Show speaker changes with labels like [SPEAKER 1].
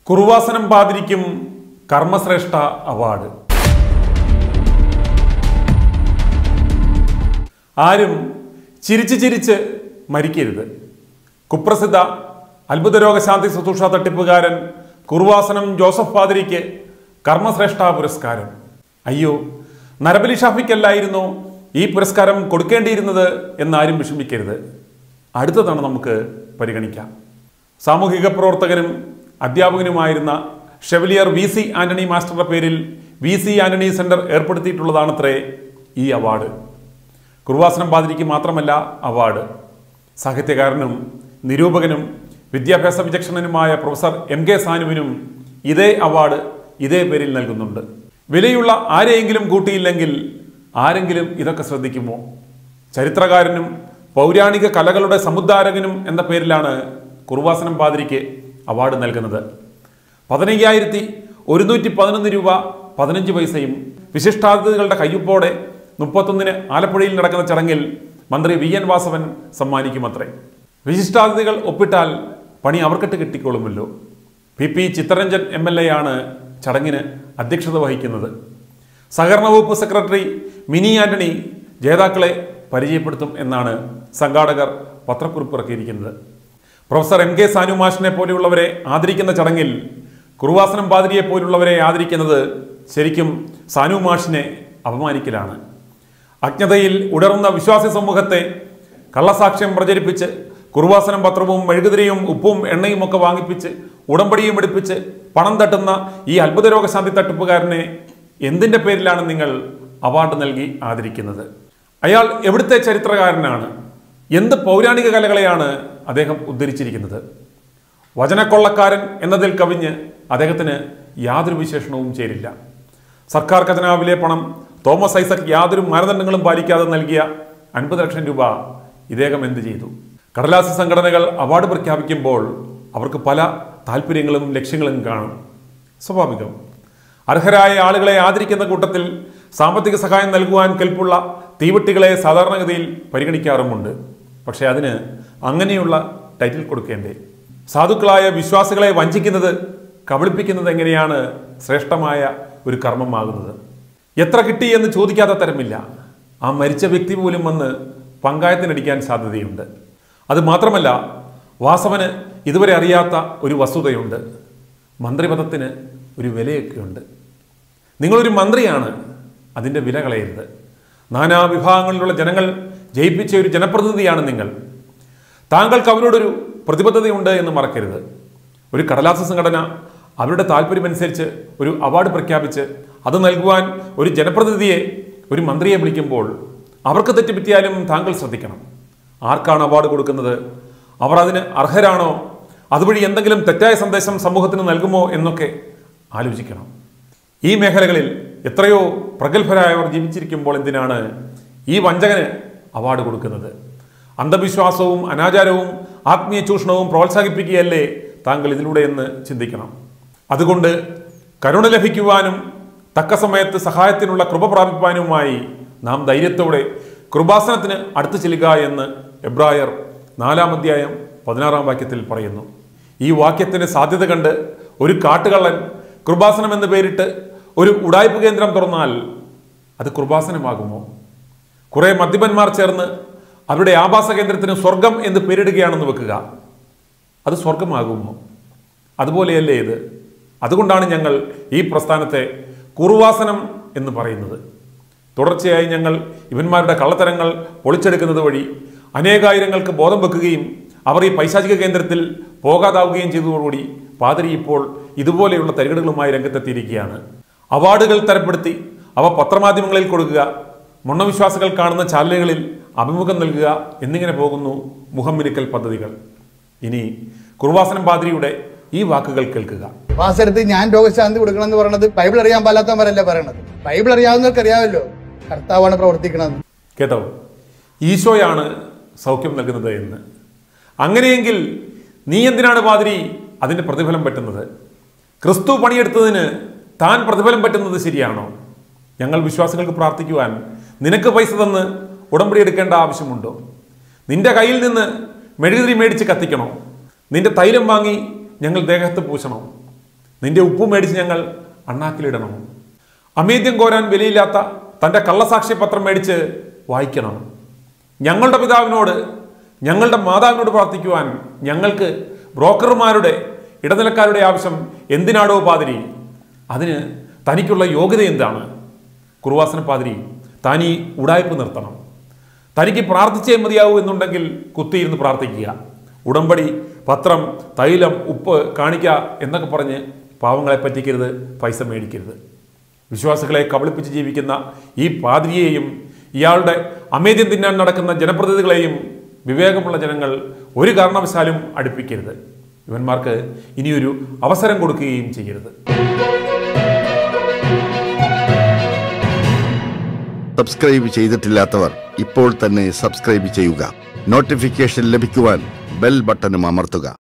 [SPEAKER 1] കുറുവാസനം പാതിരിക്കും കർമ്മശ്രേഷ്ഠ award ആരും ചിരിച്ച് ചിരിച്ച് മരിക്കരുത് കുപ്രസിദ്ധ അത്ഭുത രോഗശാന്തി ശുശ്രൂഷ തട്ടിപ്പുകാരൻ കുറുവാസനം ജോസഫ് പാതിരിക്ക് കർമ്മശ്രേഷ്ഠ പുരസ്കാരം അയ്യോ നരബലി ഷാഫിക്കല്ലായിരുന്നു ഈ പുരസ്കാരം കൊടുക്കേണ്ടിയിരുന്നത് എന്നാരും വിഷമിക്കരുത് അടുത്തതാണ് നമുക്ക് പരിഗണിക്കാം സാമൂഹിക പ്രവർത്തകനും അധ്യാപകനുമായിരുന്ന ഷെവലിയർ വി സി ആന്റണി മാസ്റ്ററുടെ പേരിൽ വി സി ആന്റണി സെന്റർ ഏർപ്പെടുത്തിയിട്ടുള്ളതാണത്രേ ഈ അവാർഡ് കുർവാസനം പാതിരിക്ക് മാത്രമല്ല അവാർഡ് സാഹിത്യകാരനും നിരൂപകനും വിദ്യാഭ്യാസ വിചക്ഷണനുമായ പ്രൊഫസർ എം കെ സാനുവിനും ഇതേ അവാർഡ് ഇതേ പേരിൽ നൽകുന്നുണ്ട് വിലയുള്ള ആരെയെങ്കിലും കൂട്ടിയില്ലെങ്കിൽ ആരെങ്കിലും ഇതൊക്കെ ശ്രദ്ധിക്കുമോ ചരിത്രകാരനും പൗരാണിക കലകളുടെ സമുദ്ധാരകനും എന്ന പേരിലാണ് കുർവാസനം പാതിരിക്ക് അവാർഡ് നൽകുന്നത് പതിനയ്യായിരത്തി ഒരുന്നൂറ്റി പതിനൊന്ന് രൂപ പതിനഞ്ച് പൈസയും വിശിഷ്ടാതിഥികളുടെ കയ്യൊപ്പോടെ മുപ്പത്തൊന്നിന് ആലപ്പുഴയിൽ നടക്കുന്ന ചടങ്ങിൽ മന്ത്രി വി എൻ വാസവൻ സമ്മാനിക്കുമത്രേ വിശിഷ്ടാതിഥികൾ ഒപ്പിട്ടാൽ പണി അവർക്കിട്ട് കിട്ടിക്കൊള്ളുമല്ലോ P P Chittaranjan M L A ആണ് ചടങ്ങിന് അധ്യക്ഷത വഹിക്കുന്നത് സഹകരണ വകുപ്പ് സെക്രട്ടറി മിനി ആന്റണി ജേതാക്കളെ പരിചയപ്പെടുത്തും എന്നാണ് സംഘാടകർ പത്രക്കുറിപ്പ് ഇറക്കിയിരിക്കുന്നത് പ്രൊഫസർ എം കെ സാനു മാഷിനെ പോലെയുള്ളവരെ ആദരിക്കുന്ന ചടങ്ങിൽ കുറുവാസനം പാതിരിയെ പോലുള്ളവരെ ആദരിക്കുന്നത് ശരിക്കും സാനു മാഷിനെ അപമാനിക്കലാണ് അജ്ഞതയിൽ ഉടർന്ന വിശ്വാസി സമൂഹത്തെ കള്ളസാക്ഷ്യം പ്രചരിപ്പിച്ച് കുറുവാസനം പത്രവും മെഴുകുതിരിയും ഉപ്പും എണ്ണയും ഒക്കെ വാങ്ങിപ്പിച്ച് ഉടമ്പടിയും എടുപ്പിച്ച് പണം തട്ടുന്ന ഈ അത്ഭുത രോഗശാന്തി തട്ടിപ്പുകാരനെ എന്തിന്റെ പേരിലാണ് നിങ്ങൾ അവാർഡ് നൽകി ആദരിക്കുന്നത് അയാൾ എവിടുത്തെ ചരിത്രകാരനാണ് എന്ത് പൗരാണിക കലകളെയാണ് അദ്ദേഹം ഉദ്ധരിച്ചിരിക്കുന്നത് വചനക്കൊള്ളക്കാരൻ എന്നതിൽ കവിഞ്ഞ് അദ്ദേഹത്തിന് യാതൊരു വിശേഷണവും ചേരില്ല സർക്കാർ ഖജനാവിലെ പണം തോമസ് ഐസക് യാതൊരു മാനദണ്ഡങ്ങളും പാലിക്കാതെ നൽകിയ അൻപത് ലക്ഷം രൂപ ഇദ്ദേഹം എന്ത് ചെയ്തു കടലാസ് സംഘടനകൾ അവാർഡ് പ്രഖ്യാപിക്കുമ്പോൾ അവർക്ക് പല താല്പര്യങ്ങളും ലക്ഷ്യങ്ങളും കാണും സ്വാഭാവികം അർഹരായ ആളുകളെ ആദരിക്കുന്ന കൂട്ടത്തിൽ സാമ്പത്തിക സഹായം നൽകുവാൻ കെൽപ്പുള്ള തീവട്ടികളെ സാധാരണഗതിയിൽ പരിഗണിക്കാറുമുണ്ട് പക്ഷേ അതിന് അങ്ങനെയുള്ള ടൈറ്റിൽ കൊടുക്കേണ്ടേ സാധുക്കളായ വിശ്വാസികളെ വഞ്ചിക്കുന്നത് കബളിപ്പിക്കുന്നത് എങ്ങനെയാണ് ശ്രേഷ്ഠമായ ഒരു കർമ്മമാകുന്നത് എത്ര കിട്ടി എന്ന് ചോദിക്കാത്ത തരമില്ല ആ മരിച്ച വ്യക്തി പോലും വന്ന് പങ്കായത്തിനടിക്കാൻ സാധ്യതയുണ്ട് അത് മാത്രമല്ല വാസവന് ഇതുവരെ അറിയാത്ത ഒരു വസ്തുതയുണ്ട് മന്ത്രിപദത്തിന് ഒരു വിലയൊക്കെയുണ്ട് നിങ്ങളൊരു മന്ത്രിയാണ് അതിൻ്റെ വില കളയരുത് നാനാ വിഭാഗങ്ങളിലുള്ള ജനങ്ങൾ ജയിപ്പിച്ച ഒരു ജനപ്രതിനിധിയാണ് നിങ്ങൾ താങ്കൾക്ക് അവരോടൊരു പ്രതിബദ്ധതയുണ്ട് എന്ന് മറക്കരുത് ഒരു കടലാസ സംഘടന അവരുടെ താല്പര്യമനുസരിച്ച് ഒരു അവാർഡ് പ്രഖ്യാപിച്ച് അത് നൽകുവാൻ ഒരു ജനപ്രതിനിധിയെ ഒരു മന്ത്രിയെ വിളിക്കുമ്പോൾ അവർക്ക് തെറ്റുപറ്റിയാലും താങ്കൾ ശ്രദ്ധിക്കണം ആർക്കാണ് അവാർഡ് കൊടുക്കുന്നത് അവർ അതിന് അർഹരാണോ അതുവഴി എന്തെങ്കിലും തെറ്റായ സന്ദേശം സമൂഹത്തിന് നൽകുമോ എന്നൊക്കെ ആലോചിക്കണം ഈ മേഖലകളിൽ എത്രയോ പ്രഗത്ഭരായവർ ജീവിച്ചിരിക്കുമ്പോൾ എന്തിനാണ് ഈ വഞ്ചകന് അവാർഡ് കൊടുക്കുന്നത് അന്ധവിശ്വാസവും അനാചാരവും ആത്മീയ ചൂഷണവും പ്രോത്സാഹിപ്പിക്കുകയല്ലേ താങ്കൾ ഇതിലൂടെ എന്ന് ചിന്തിക്കണം അതുകൊണ്ട് കരുണ ലഭിക്കുവാനും തക്ക സമയത്ത് സഹായത്തിനുള്ള കൃപ പ്രാപിപ്പാനുമായി നാം ധൈര്യത്തോടെ കൃപാസനത്തിന് അടുത്തു ചെല്ലുക എന്ന് എബ്രായർ നാലാം അധ്യായം പതിനാറാം വാക്യത്തിൽ പറയുന്നു ഈ വാക്യത്തിന് സാധ്യത കണ്ട് ഒരു കാട്ടുകള്ളൻ കൃപാസനം എന്ന് പേരിട്ട് ഒരു ഉടായ്പ കേന്ദ്രം തുറന്നാൽ അത് കൃപാസനമാകുമോ കുറെ മദ്യപന്മാർ ചേർന്ന് അവരുടെ ആവാസ കേന്ദ്രത്തിന് സ്വർഗം എന്ന് പേരിടുകയാണെന്ന് വെക്കുക അത് സ്വർഗമാകുമോ അതുപോലെയല്ലേ ഇത് അതുകൊണ്ടാണ് ഞങ്ങൾ ഈ പ്രസ്ഥാനത്തെ കുറുവാസനം എന്ന് പറയുന്നത് തുടർച്ചയായി ഞങ്ങൾ ഇവന്മാരുടെ കള്ളത്തരങ്ങൾ പൊളിച്ചെടുക്കുന്നത് വഴി അനേകായിരങ്ങൾക്ക് ബോധം വെക്കുകയും അവർ ഈ പൈശാചിക കേന്ദ്രത്തിൽ പോകാതാവുകയും ചെയ്തതോടുകൂടി പാതിരി ഇപ്പോൾ ഇതുപോലെയുള്ള തരികടകളുമായി രംഗത്തെത്തിയിരിക്കുകയാണ് അവാർഡുകൾ തരപ്പെടുത്തി അവ പത്രമാധ്യമങ്ങളിൽ കൊടുക്കുക മുണ്ണവിശ്വാസികൾ കാണുന്ന ചാനലുകളിൽ അഭിമുഖം നൽകുക എന്നിങ്ങനെ പോകുന്നു മുഖമ്മിനുക്കൽ പദ്ധതികൾ ഇനി കുർവാസനം പാതിരിയുടെ ഈ വാക്കുകൾ കേൾക്കുക
[SPEAKER 2] വാസരത്ത് ഞാൻ രോഗശാന്തി കൊടുക്കണം എന്ന് പറയുന്നത് ബൈബിൾ അറിയാൻ പാലാത്തവരല്ല പറയണത് ബൈബിൾ അറിയാവുന്നവർക്ക് അറിയാമല്ലോ കർത്താവാണ് പ്രവർത്തിക്കുന്നത്
[SPEAKER 1] കേട്ടോ ഈശോയാണ് സൗഖ്യം നൽകുന്നത് എന്ന് അങ്ങനെയെങ്കിൽ നീ എന്തിനാണ് പാതിരി അതിൻ്റെ പ്രതിഫലം പറ്റുന്നത് ക്രിസ്തു പണിയെടുത്തതിന് താൻ പ്രതിഫലം പറ്റുന്നത് ശരിയാണോ ഞങ്ങൾ വിശ്വാസികൾക്ക് പ്രാർത്ഥിക്കുവാൻ നിനക്ക് പൈസ തന്ന് ഉടമ്പടി എടുക്കേണ്ട ആവശ്യമുണ്ടോ നിന്റെ കയ്യിൽ നിന്ന് മെഴുകുതിരി മേടിച്ച് കത്തിക്കണോ നിന്റെ തൈലം വാങ്ങി ഞങ്ങൾ ദേഹത്ത് പൂശണോ നിന്റെ ഉപ്പ് മേടിച്ച് ഞങ്ങൾ അണ്ണാക്കിലിടണം അമേദ്യം കോരാൻ വിലയില്ലാത്ത തൻ്റെ കള്ളസാക്ഷ്യപത്രം മേടിച്ച് വായിക്കണം ഞങ്ങളുടെ പിതാവിനോട് ഞങ്ങളുടെ മാതാവിനോട് പ്രാർത്ഥിക്കുവാൻ ഞങ്ങൾക്ക് ബ്രോക്കർമാരുടെ ഇടനിലക്കാരുടെ ആവശ്യം എന്തിനാടോ പാതിരി അതിന് തനിക്കുള്ള യോഗ്യത എന്താണ് കുറുവാസന പാതിരി താൻ ഈ ഉടായ്പ നിർത്തണം തനിക്ക് പ്രാർത്ഥിച്ചേ മതിയാവൂ എന്നുണ്ടെങ്കിൽ കുത്തിയിരുന്ന് പ്രാർത്ഥിക്കുക ഉടമ്പടി പത്രം തൈലം ഉപ്പ് കാണിക്ക എന്നൊക്കെ പറഞ്ഞ് പാവങ്ങളെ പറ്റിക്കരുത് പൈസ മേടിക്കരുത് വിശ്വാസികളെ കബളിപ്പിച്ച് ജീവിക്കുന്ന ഈ പാതിരിയെയും ഇയാളുടെ അമേദ്യം തിന്നാൻ നടക്കുന്ന ജനപ്രതിനിധികളെയും വിവേകമുള്ള ജനങ്ങൾ ഒരു കാരണവശാലും അടുപ്പിക്കരുത് ഇവന്മാർക്ക് ഇനിയൊരു അവസരം കൊടുക്കുകയും ചെയ്യരുത്
[SPEAKER 3] സബ്സ്ക്രൈബ് ചെയ്തിട്ടില്ലാത്തവർ ഇപ്പോൾ തന്നെ സബ്സ്ക്രൈബ് ചെയ്യുക നോട്ടിഫിക്കേഷൻ ലഭിക്കുവാൻ ബെൽ ബട്ടണും അമർത്തുക